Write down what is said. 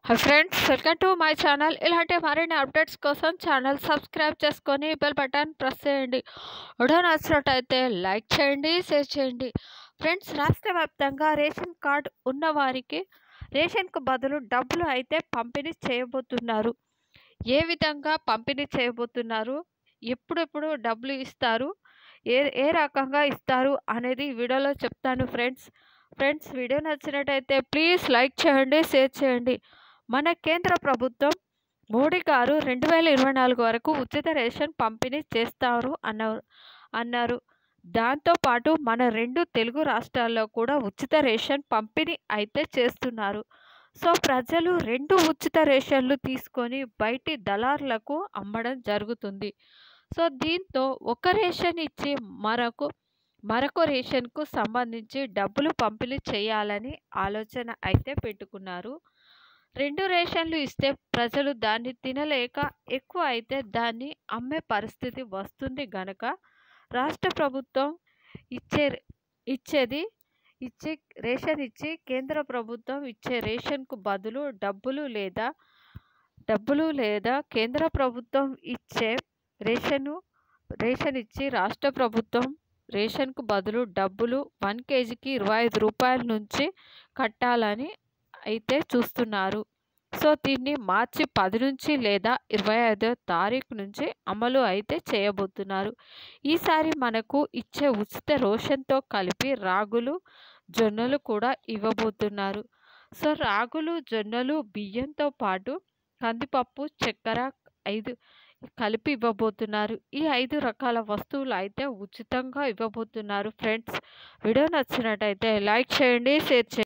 hi friends welcome to my channel ఇలాంటి మరిన్ని updates కోసం ఛానల్ సబ్స్క్రైబ్ చేసుకొని బెల్ బటన్ ప్రెస్ చేయండి వీడియో నచ్చినట్టయితే లైక్ చేయండి షేర్ చేయండి ఫ్రెండ్స్ రాష్ట్ర వ్యాప్తంగా రేషన్ కార్డ్ ఉన్నవారికి రేషన్కు బదులు డబ్బులు అయితే పంపిణీ చేయబోతున్నారు ఏ విధంగా పంపిణీ చేయబోతున్నారు ఎప్పుడెప్పుడు డబ్బులు ఇస్తారు ఏ ఏ రకంగా ఇస్తారు అనేది ఈ వీడియోలో చెప్తాను ఫ్రెండ్స్ ఫ్రెండ్స్ వీడియో నచ్చినట్టయితే ప్లీజ్ లైక్ చేయండి షేర్ చేయండి మన కేంద్ర ప్రభుత్వం మోడీ గారు రెండు వేల ఇరవై నాలుగు వరకు ఉచిత రేషన్ పంపిణీ చేస్తారు అన్నారు అన్నారు దాంతోపాటు మన రెండు తెలుగు రాష్ట్రాల్లో కూడా ఉచిత రేషన్ పంపిణీ అయితే చేస్తున్నారు సో ప్రజలు రెండు ఉచిత రేషన్లు తీసుకొని బయటి దళారులకు అమ్మడం జరుగుతుంది సో దీంతో ఒక రేషన్ ఇచ్చి మరొక మరొక రేషన్కు సంబంధించి డబ్బులు పంపిణీ చేయాలని ఆలోచన అయితే పెట్టుకున్నారు రెండు రేషన్లు ఇస్తే ప్రజలు దాన్ని తినలేక ఎక్కువ అయితే దాన్ని అమ్మే పరిస్థితి వస్తుంది గనక రాష్ట్ర ప్రభుత్వం ఇచ్చే ఇచ్చేది ఇచ్చే రేషన్ ఇచ్చి కేంద్ర ప్రభుత్వం ఇచ్చే రేషన్కు బదులు డబ్బులు లేదా డబ్బులు లేదా కేంద్ర ప్రభుత్వం ఇచ్చే రేషను రేషన్ ఇచ్చి రాష్ట్ర ప్రభుత్వం రేషన్కు బదులు డబ్బులు వన్ కేజీకి ఇరవై ఐదు రూపాయల నుంచి కట్టాలని అయితే చూస్తున్నారు సో దీన్ని మార్చి పది నుంచి లేదా ఇరవై ఐదో తారీఖు నుంచి అమలు అయితే చేయబోతున్నారు ఈసారి మనకు ఇచ్చే ఉచిత రోషన్తో కలిపి రాగులు జొన్నలు కూడా ఇవ్వబోతున్నారు సో రాగులు జొన్నలు బియ్యంతో పాటు కందిపప్పు చక్కెర ఐదు కలిపి ఇవ్వబోతున్నారు ఈ ఐదు రకాల వస్తువులు అయితే ఉచితంగా ఇవ్వబోతున్నారు ఫ్రెండ్స్ వీడియో నచ్చినట్టయితే లైక్ చేయండి షేర్ చేయండి